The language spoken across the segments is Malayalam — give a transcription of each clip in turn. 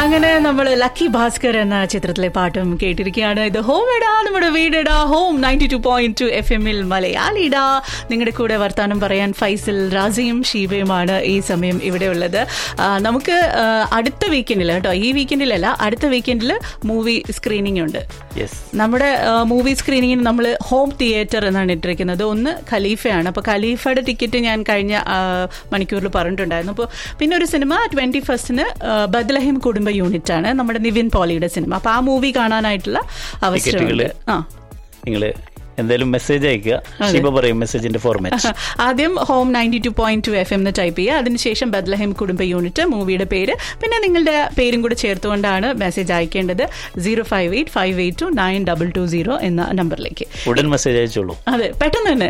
അങ്ങനെ നമ്മൾ ലക്കി ഭാസ്കർ എന്ന ചിത്രത്തിലെ പാട്ടും കേട്ടിരിക്കുകയാണ് ഇത് ഹോം ഇടാ നമ്മുടെ വീടിടാ home ninety two point two F എമ്മിൽ മലയാളിടാ നിങ്ങളുടെ കൂടെ വർത്താനം പറയാൻ ഫൈസൽ റാസിയും ഷീബയുമാണ് ഈ സമയം ഇവിടെ ഉള്ളത് ആ, നമുക്ക് ആ, അടുത്ത വീക്കെൻഡിൽ കേട്ടോ ഈ വീക്കെൻഡിലല്ല അടുത്ത വീക്കെൻഡിൽ മൂവി സ്ക്രീനിങ് ഉണ്ട് യെസ് നമ്മുടെ മൂവി സ്ക്രീനിങ്ങിന് നമ്മൾ ഹോം തിയേറ്റർ എന്നാണ് ഇട്ടിരിക്കുന്നത് ഒന്ന് ഖലീഫയാണ് അപ്പോൾ ഖലീഫയുടെ ടിക്കറ്റ് ഞാൻ കഴിഞ്ഞ ആ, മണിക്കൂറിൽ പറഞ്ഞിട്ടുണ്ടായിരുന്നു അപ്പോൾ പിന്നെ ഒരു സിനിമ ട്വന്റി ഫസ്റ്റിന് ബദ്ലഹിം കുടുംബ യൂണിറ്റ് ആണ് നമ്മുടെ നിവിൻ പോളിയുടെ സിനിമ അപ്പോൾ ആ മൂവി കാണാനായിട്ടുള്ള അവസരമുണ്ട് ടിക്കറ്റുകള് ആ നിങ്ങൾ എന്തായാലും മെസ്സേജ് അയക്കുക ഷിബ പറയും മെസ്സേജിന്റെ ഫോർമാറ്റ് ആദ്യം home ninety two point two F M എന്ന് ടൈപ്പ് ചെയ്യുക അതിനുശേഷം ബദ്ലഹിം കുടുംബ യൂണിറ്റ് മൂവിയുടെ പേര് പിന്നെ നിങ്ങളുടെ പേരും കൂടെ ചേർത്തുകൊണ്ടാണ് മെസ്സേജ് അയക്കേണ്ടത് zero five eight five eight two nine double two zero എന്ന നമ്പറിലേക്ക് ഉടൻ മെസ്സേജ് അയച്ചോളൂ അതെ പെട്ടെന്ന് തന്നെ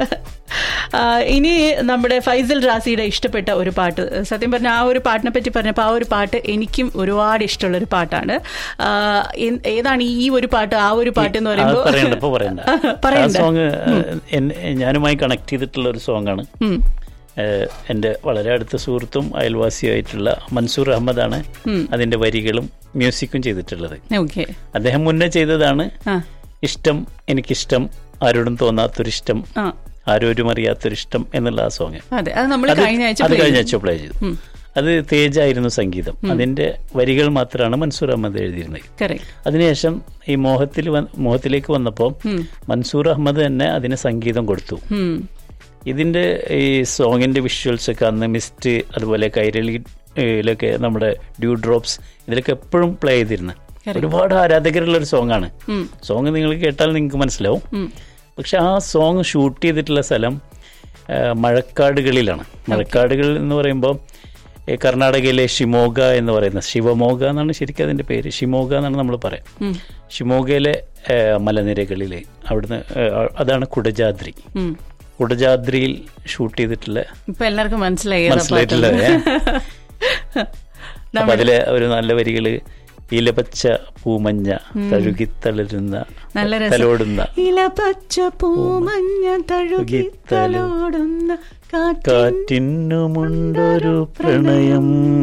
ആ, ഇനി നമ്മുടെ ഫൈസൽ റാസിയുടെ ഇഷ്ടപ്പെട്ട ഒരു പാട്ട് സത്യം പറഞ്ഞാൽ ആ ഒരു പാട്ടിനെ പറ്റി പറഞ്ഞപ്പോൾ ആ ഒരു പാട്ട് എനിക്കും ഒരുപാട് ഇഷ്ടമുള്ള ഒരു പാട്ടാണ് ആ, എൻ- ഏതാണ് ഈ ഒരു പാട്ട് ആ ഒരു പാട്ട് എന്ന് അത് പറയുമ്പോൾ പറയണ്ട ഇപ്പൊ പറയണ്ട ആ പറയണ്ട സോങ് ഞാനുമായി കണക്ട് ചെയ്തിട്ടുള്ള ഒരു സോങ് ആണ് ഉം. ഏഹ് എൻ്റെ വളരെ അടുത്ത സുഹൃത്തും അയൽവാസിയായിട്ടുള്ള മൻസൂർ അഹമ്മദാണ് അതിന്റെ വരികളും മ്യൂസിക്കും ചെയ്തിട്ടുള്ളത് ഓക്കെ അദ്ദേഹം മുന്നേ ചെയ്തതാണ് ആ ഇഷ്ടം എനിക്കിഷ്ടം ആരോടും തോന്നാത്തൊരിഷ്ടം ആ ആരോരും അറിയാത്തൊരിഷ്ടം എന്നുള്ള ആ സോങ് അതെ അത് നമ്മൾ അത് കഴിഞ്ഞ ആഴ്ച അത് play കഴിഞ്ഞ ചെയ്തു. ആഴ്ച പ്ലേ ചെയ്തു അത് തേജായിരുന്നു സംഗീതം അതിന്റെ വരികൾ മാത്രമാണ് മൻസൂർ അഹമ്മദ് എഴുതിയിരുന്നത് Correct. അതിനുശേഷം ഈ മോഹത്തിൽ വന്ന്- മോഹത്തിലേക്ക് വന്നപ്പോൾ മൻസൂർ അഹമ്മദ് തന്നെ അതിന് സംഗീതം കൊടുത്തു ഉം. ഇതിന്റെ ഈ സോങ്ങിന്റെ വിഷ്വൽസ് ഒക്കെ അന്ന് മിസ്റ്റ് അതുപോലെ കൈരളിയിലൊക്കെ നമ്മുടെ ഡ്യൂ ഡ്രോപ്സ് ഇതിലൊക്കെ എപ്പോഴും പ്ലേ ചെയ്തിരുന്നു ഒരുപാട് ആരാധകരുള്ള ഒരു സോങ് ആണ് സോങ് നിങ്ങൾ കേട്ടാൽ നിങ്ങൾക്ക് മനസ്സിലാവും പക്ഷെ ആ സോങ് ഷൂട്ട് ചെയ്തിട്ടുള്ള സ്ഥലം ആ, മഴക്കാടുകളിലാണ് മഴക്കാടുകൾ എന്ന് പറയുമ്പോൾ ഈ കർണാടകയിലെ ഷിമോഗ എന്ന് പറയുന്ന ശിവമോഗ എന്നാണ് ശരിക്കും അതിന്റെ പേര് ഷിമോഗ എന്നാണ് നമ്മൾ പറയാം ഷിമോഗയിലെ ആ, മലനിരകളിലെ അവിടുന്ന് ആ, അതാണ് കുടജാദ്രി ഉം. കുടജാദ്രിയിൽ ഷൂട്ട് ചെയ്തിട്ടുള്ള ഇപ്പൊ എല്ലാവർക്കും മനസ്സിലായി ഏതാ മനസ്സിലായിട്ടുള്ള പാട്ടെന്ന്. അപ്പൊ അതിലെ ഒരു നല്ല വരികള് ഇലപച്ച പൂമഞ്ഞ തഴുകിത്തളരുന്ന നല്ല രസം. തലോടുന്ന ഇലപച്ച പൂമഞ്ഞ തഴുകി തലോടുന്ന കാറ്റ് കാറ്റിനുമുണ്ടൊരു പ്രണയം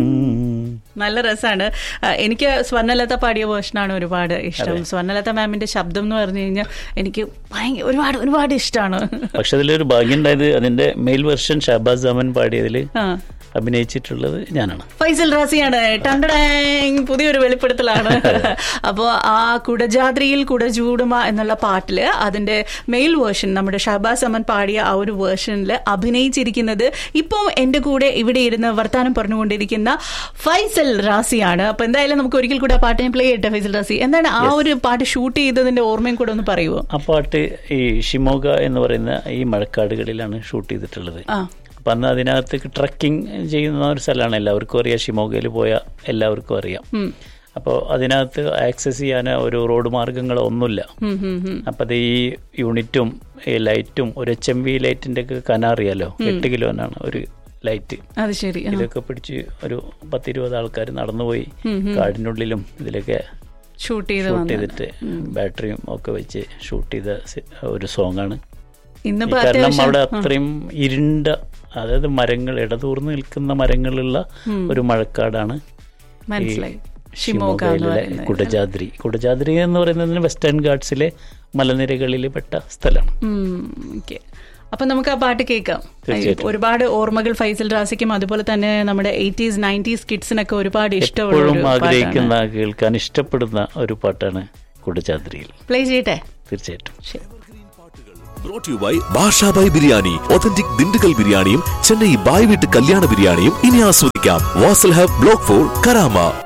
നല്ല രസമാണ് എനിക്ക് സ്വർണ്ണലത പാടിയ വേർഷനാണ് ഒരുപാട് ഇഷ്ടം സ്വർണ്ണലത മാമിന്റെ ശബ്ദം എന്ന് പറഞ്ഞു കഴിഞ്ഞാൽ എനിക്ക് ഭയങ്കര ഒരുപാട് ഒരുപാട് ഇഷ്ടമാണ് പക്ഷെ അതിലൊരു ഭാഗ്യം ഉണ്ടായത് അതിന്റെ മെയിൽ വെർഷൻ ഷഹബാസ് അമൻ പാടിയതിൽ ആ അഭിനയിച്ചിട്ടുള്ളത് ഞാനാണ് ഫൈസൽ റാസിയാണ് ടണ്ടടാങ് പുതിയൊരു വെളിപ്പെടുത്തലാണ് അപ്പോൾ ആ കുടജാദ്രിയിൽ കുടചൂടുമ എന്നുള്ള പാട്ടില് അതിന്റെ മെയിൽ വേർഷൻ നമ്മുടെ ഷഹബാസ് അമൻ പാടിയ ആ ഒരു വേർഷനിൽ അഭിനയിച്ചിരിക്കുന്നത് ഇപ്പം എന്റെ കൂടെ ഇവിടെ ഇരുന്ന് വർത്താനം പറഞ്ഞുകൊണ്ടിരിക്കുന്ന ഫൈസൽ റാസിയാണ് അപ്പൊ എന്തായാലും നമുക്ക് ഒരിക്കൽ കൂടെ ആ പാട്ടിനെ പ്ലേ ചെയ്യട്ടെ ഫൈസൽ റാസി എന്താണ് ആ ഒരു പാട്ട് ഷൂട്ട് ചെയ്തതിന്റെ ഓർമ്മയും കൂടെ ഒന്ന് പറയുമോ ആ പാട്ട് ഈ ഷിമോഗ എന്ന് പറയുന്ന ഈ മഴക്കാടുകളിലാണ് ഷൂട്ട് ചെയ്തിട്ടുള്ളത് ആ അപ്പം അന്ന് അതിനകത്ത് ട്രക്കിംഗ് ചെയ്യുന്ന ഒരു സ്ഥലമാണ് എല്ലാവർക്കും അറിയാം ഷിമോഗയിൽ പോയ എല്ലാവർക്കും അറിയാം ഉം. അപ്പോൾ അതിനകത്ത് ആക്സസ് ചെയ്യാൻ ഒരു റോഡ് മാർഗങ്ങളോ ഒന്നുമില്ല ഉം, ഉം, ഉം. അപ്പം അത് ഈ യൂണിറ്റും ഈ ലൈറ്റും ഒരു എച്ച് എം വി ലൈറ്റിൻ്റെ ഒക്കെ കന അറിയാലോ എട്ട് കിലോനാണ് ഒരു ലൈറ്റ് അത് ശരി ആ. ഇതൊക്കെ പിടിച്ച് ഒരു പത്തിരുപത് ആൾക്കാർ നടന്നുപോയി കാടിനുള്ളിലും ഇതിലൊക്കെ ഷൂട്ട് ചെയ്ത് ഷൂട്ട് വന്നു ചെയ്തിട്ട് ബാറ്ററിയും ഒക്കെ വെച്ച് ഷൂട്ട് ചെയ്ത സി- ഒരു സോങ്ങാണ് ഇന്നിപ്പോ കാരണം അത്യാവശ്യം അവിടെ അത്രയും ഇരുണ്ട അതായത് മരങ്ങൾ ഇടതൂർന്ന് നിൽക്കുന്ന മരങ്ങളുള്ള ഒരു മഴക്കാടാണ് മനസ്സിലായി ഷിമോഗ എന്ന് ഷിമോഗയിലെ പറയുന്നത് കുടജാദ്രി കുടജാദ്രി എന്ന് പറയുന്നത് വെസ്റ്റേൺ ഗാർഡ്സിലെ മലനിരകളിൽ പെട്ട സ്ഥലമാണ് ഓക്കെ അപ്പൊ നമുക്ക് ആ പാട്ട് കേൾക്കാം തീർച്ചയായിട്ടും. ഒരുപാട് ഓർമ്മകൾ ഫൈസൽ റാസിക്കും അതുപോലെ തന്നെ നമ്മുടെ എയ്റ്റീസ് നയൻറ്റീസ് കിഡ്സിനൊക്കെ ഒരുപാട് ഇഷ്ടമുള്ള എപ്പോഴും ഒരു പാട്ടാണ് ആഗ്രഹിക്കുന്ന കേൾക്കാൻ ഇഷ്ടപ്പെടുന്ന ഒരു പാട്ടാണ് കുടജാദ്രിയിൽ പ്ലേ ചെയ്യട്ടെ തീർച്ചയായിട്ടും ശരി brought you by Bashabhai biryani authentic Dindigul ബിരിയാണിയും ചെന്നൈ ബായ് വീട്ട് കല്യാണ ബിരിയാണിയും ഇനി ആസ്വദിക്കാം Wasl hub block four Karama